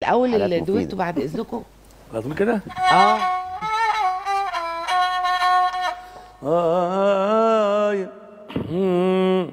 الاول حاجات الدويتو مفيدة. بعد اذنكم لازم كده اه آي مم.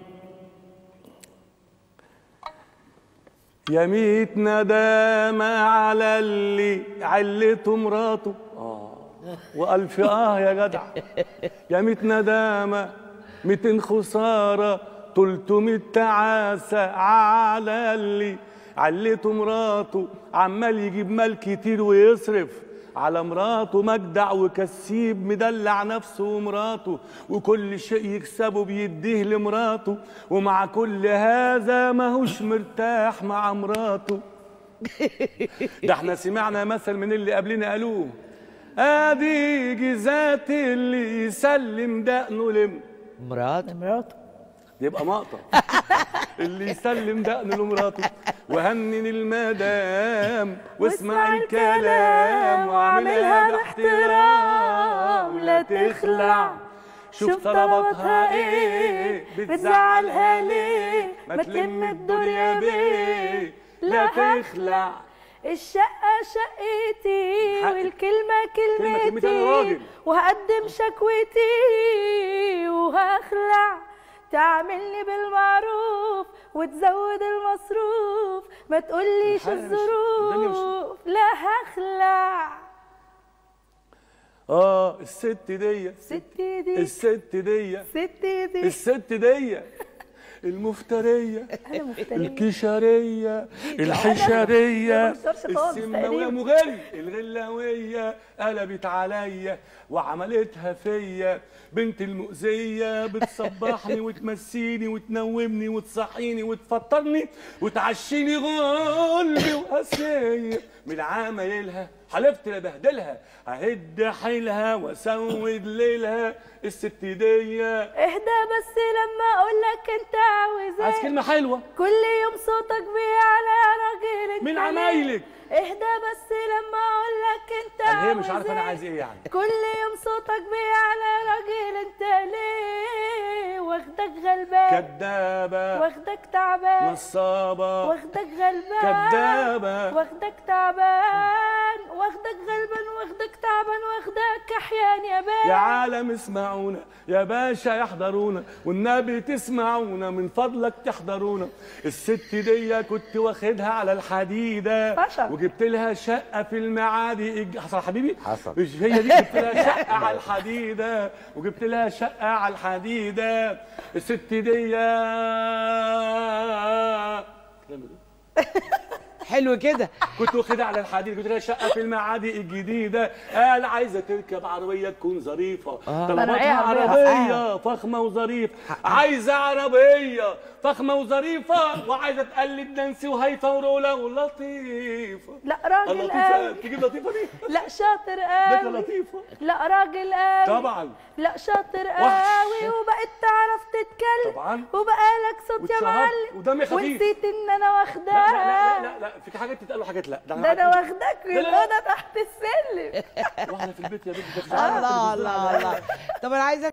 يا ميت ندامة على اللي علته مراته وألف آه يا جدع يا ميت ندامة ميتين خسارة تلتمية تعاسة على اللي علته مراته عمال يجيب مال كتير ويصرف على مراته مجدع وكسيب مدلع نفسه ومراته وكل شيء يكسبه بيديه لمراته ومع كل هذا ماهوش مرتاح مع مراته ده احنا سمعنا مثل من اللي قبلنا قالوه ادي جزات اللي يسلم دقنه لم مراد مراته يبقى مقطع اللي يسلم دقنه لمراته وهنن المدام واسمع الكلام واعملها باحترام لا تخلع شوف طلباتها ايه بتزعلها ليه ما تلم الدنيا بيه لا تخلع الشقة شقتي حق. والكلمة كلمة كلمتي أنا راجل. كلمتي وهقدم شكوتي وهخلع تعملني بالمعروف وتزود المصروف ما تقوليش الحقيقة مش- الدنيا مش- الظروف لا هخلع اه الست دي ستي دي الست دي ستي دي الست دي المفترية انا مفترية الكشرية الحشرية أنا ما بشربش خالص السماوية تقريبا. مغل الغلاوية قلبت عليا وعملتها فيا بنت المؤذية بتصبحني وتمسيني وتنومني وتصحيني وتفطرني وتعشيني غلبي وقاسية من عمايلها حلفت لبهدلها اهد حيلها واسود ليلها الست دي اهدى بس لما اقول لك انت عاوز عايز ايه كلمة حلوة كل يوم صوتك بيعلى يا راجل انت من ليه؟ عمايلك. اهدى بس لما اقول لك انت يعني هي مش عاوز عارفة أنا ايه؟ عايز إيه يعني كل يوم صوتك بيعلى يا راجل انت ليه واخدك غلبان كدابة واخدك تعبان نصابة واخدك غلبان كدابة واخدك تعبان واخدك غلبان واخدك تعبان واخدك احيان يا يا بان عالم اسمعونا يا باشا يحضرونا والنبي تسمعونا من فضلك تحضرونا الست دي كنت واخدها على الحديدة فشل. وجبت لها شقة في المعادي إج- حصل يا حبيبي حصل. مش هي دي جبت لها شقة على الحديدة وجبت لها شقة على الحديدة الست دي حلو كده كنت واخدها على الحديد كنت لها شقه في المعادي الجديده قال عايزه تركب عربيه تكون ظريفه طلباتها مرعية عربيه فخمه وظريفه عايزه عربيه فخمه وظريفه وعايزه تقلد نانسي وهيفا ورولا ولطيفه لا راجل اللطيفه قوي تجيب لطيفه دي لا شاطر ده قوي لطيفه لا راجل قوي طبعا لا شاطر وحش. قوي وبقيت تعرف تتكلم طبعا وبقالك صوت يا واتشهرت معلم ودمي خفيف. ونسيت ان انا لا واخداك لا لا لا لا في حاجات تتقال وحاجات لا ده انا واخداك في لا، لا. الاوضه تحت السلم واحنا في البيت يا بنتي ده في الله الله الله طب انا عايزه